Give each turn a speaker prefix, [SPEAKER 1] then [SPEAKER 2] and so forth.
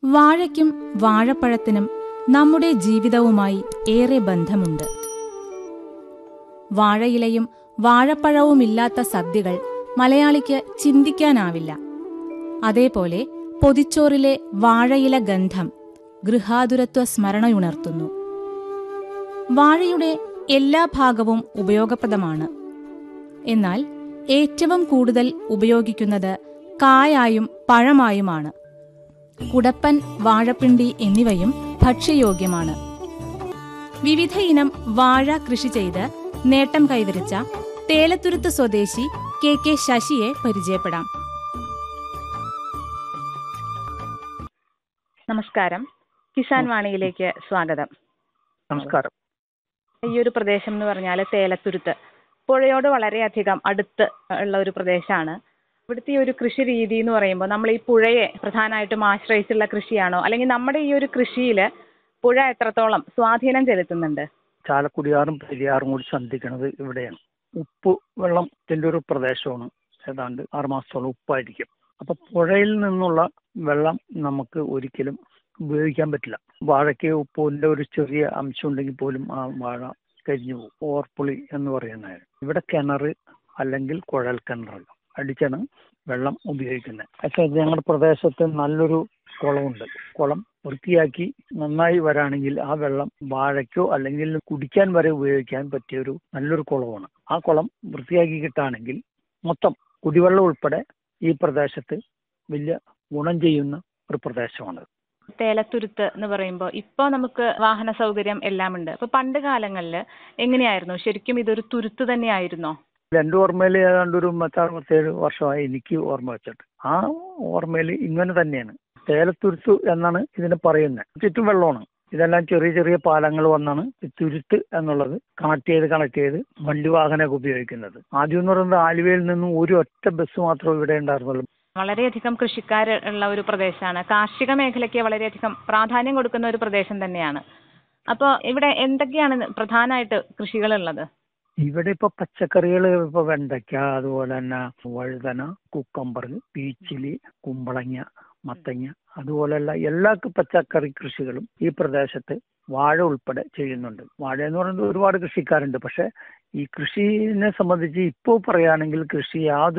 [SPEAKER 1] വാഴയ്ക്കും വാഴപ്പഴത്തിനും നമ്മുടെ ജീവിതവുമായി ഏറെ ബന്ധമുണ്ട് വാഴയിലയും വാഴപ്പഴവുമില്ലാത്ത സദ്യകൾ മലയാളിക്ക് ചിന്തിക്കാനാവില്ല അതേപോലെ പൊതിച്ചോറിലെ വാഴയില ഗന്ധം ഗൃഹാതുരത്വ സ്മരണയുണർത്തുന്നു വാഴയുടെ എല്ലാ ഭാഗവും ഉപയോഗപ്രദമാണ് എന്നാൽ ഏറ്റവും കൂടുതൽ ഉപയോഗിക്കുന്നത് കായായും പഴമായുമാണ് കുടപ്പൻ വാഴപ്പിണ്ടി എന്നിവയും ഭക്ഷ്യയോഗ്യമാണ് വിവിധ ഇനം വാഴ കൃഷി ചെയ്ത് നേട്ടം കൈവരിച്ച തേലത്തുരുത്ത് സ്വദേശി കെ കെ ശശിയെ പരിചയപ്പെടാം
[SPEAKER 2] നമസ്കാരം കിസാൻ വാണിയിലേക്ക് സ്വാഗതം
[SPEAKER 3] നമസ്കാരം
[SPEAKER 2] ഈ ഒരു പ്രദേശം എന്ന് പറഞ്ഞാൽ തേലത്തുരുത്ത് പുഴയോട് വളരെയധികം അടുത്ത് ഉള്ള ഒരു പ്രദേശമാണ് ഇവിടുത്തെ ഈ ഒരു കൃഷി രീതി എന്ന് പറയുമ്പോൾ നമ്മൾ ഈ പുഴയെ പ്രധാനമായിട്ടും ആശ്രയിച്ചുള്ള കൃഷിയാണോ അല്ലെങ്കിൽ നമ്മുടെ ഈ ഒരു കൃഷിയിൽ പുഴ എത്രത്തോളം സ്വാധീനം ചെലുത്തുന്നുണ്ട്
[SPEAKER 3] ചാലക്കുടിയാറും പെരിയാറും കൂടി സന്ധിക്കുന്നത് ഇവിടെയാണ് ഉപ്പ് വെള്ളത്തിന്റെ ഒരു പ്രദേശമാണ് ഏതാണ്ട് ആറുമാസത്തോളം ഉപ്പായിരിക്കും അപ്പൊ പുഴയിൽ നിന്നുള്ള വെള്ളം നമുക്ക് ഒരിക്കലും ഉപയോഗിക്കാൻ പറ്റില്ല വാഴയ്ക്ക് ഉപ്പിന്റെ ഒരു ചെറിയ അംശം ഉണ്ടെങ്കിൽ പോലും ആ വാഴ കരിഞ്ഞു പോകും ഓർപ്പുളി എന്ന് പറയുന്നത് ഇവിടെ കിണർ അല്ലെങ്കിൽ കുഴൽ കിണർ അടിച്ചാണ് വെള്ളം ഉപയോഗിക്കുന്നത് പക്ഷേ ഞങ്ങളുടെ പ്രദേശത്ത് നല്ലൊരു കുളമുണ്ട് കുളം വൃത്തിയാക്കി നന്നായി വരാണെങ്കിൽ ആ വെള്ളം വാഴയ്ക്കോ അല്ലെങ്കിൽ കുടിക്കാൻ വരെ ഉപയോഗിക്കാൻ പറ്റിയ ഒരു നല്ലൊരു കുളമാണ് ആ കുളം വൃത്തിയാക്കി കിട്ടുകയാണെങ്കിൽ മൊത്തം കുടിവെള്ളം ഉൾപ്പെടെ ഈ പ്രദേശത്ത് വലിയ ഗുണം ചെയ്യുന്ന ഒരു പ്രദേശമാണ്
[SPEAKER 2] തേലത്തുരുത്ത് എന്ന് പറയുമ്പോൾ ഇപ്പോൾ നമുക്ക് വാഹന സൗകര്യം എല്ലാം ഉണ്ട് അപ്പൊ പണ്ട് കാലങ്ങളിൽ എങ്ങനെയായിരുന്നു ശരിക്കും ഇതൊരു തുരുത്ത് തന്നെയായിരുന്നോ
[SPEAKER 3] എൻ്റെ ഓർമ്മയിൽ ഏതാണ്ട് ഒരു പത്താറുപത്തേഴ് വർഷമായി എനിക്ക് ഓർമ്മ വെച്ചിട്ട് ആ ഓർമ്മയിൽ ഇങ്ങനെ തന്നെയാണ് തേലത്തുരുത്ത് എന്നാണ് ഇതിനെ പറയുന്നത് ചുറ്റും വെള്ളമാണ് ഇതെല്ലാം ചെറിയ ചെറിയ പാലങ്ങൾ വന്നാണ് ഈ തുരുത്ത് എന്നുള്ളത് കണക്ട് ചെയ്ത് കണക്ട് ചെയ്ത് വണ്ടി വാഹനമൊക്കെ ഉപയോഗിക്കുന്നത് ആദ്യം എന്ന് പറയുന്നത് ആലുവയിൽ നിന്നും ഒരു ഒറ്റ ബസ് മാത്രമേ ഇവിടെ ഉണ്ടായിരുന്നുള്ളൂ
[SPEAKER 2] വളരെയധികം കൃഷിക്കാർ ഉള്ള ഒരു പ്രദേശമാണ് കാർഷിക മേഖലയ്ക്ക് വളരെയധികം പ്രാധാന്യം കൊടുക്കുന്ന ഒരു പ്രദേശം തന്നെയാണ് അപ്പോൾ ഇവിടെ എന്തൊക്കെയാണ് പ്രധാനമായിട്ട് കൃഷികളുള്ളത്
[SPEAKER 3] ഇവിടെ ഇപ്പൊ പച്ചക്കറികൾ ഇപ്പൊ വെണ്ടയ്ക്ക അതുപോലെ തന്നെ വഴുതന കുക്കമ്പർ പീച്ചിലി കുമ്പളങ്ങ മത്തങ്ങ അതുപോലെയുള്ള എല്ലാ പച്ചക്കറി കൃഷികളും ഈ പ്രദേശത്ത് വാഴ ഉൾപ്പെടെ ചെയ്യുന്നുണ്ട് വാഴ എന്ന് പറയുന്നത് ഒരുപാട് കൃഷിക്കാരുണ്ട് പക്ഷെ ഈ കൃഷിനെ സംബന്ധിച്ച് ഇപ്പോൾ പറയുകയാണെങ്കിൽ കൃഷി യാതൊരു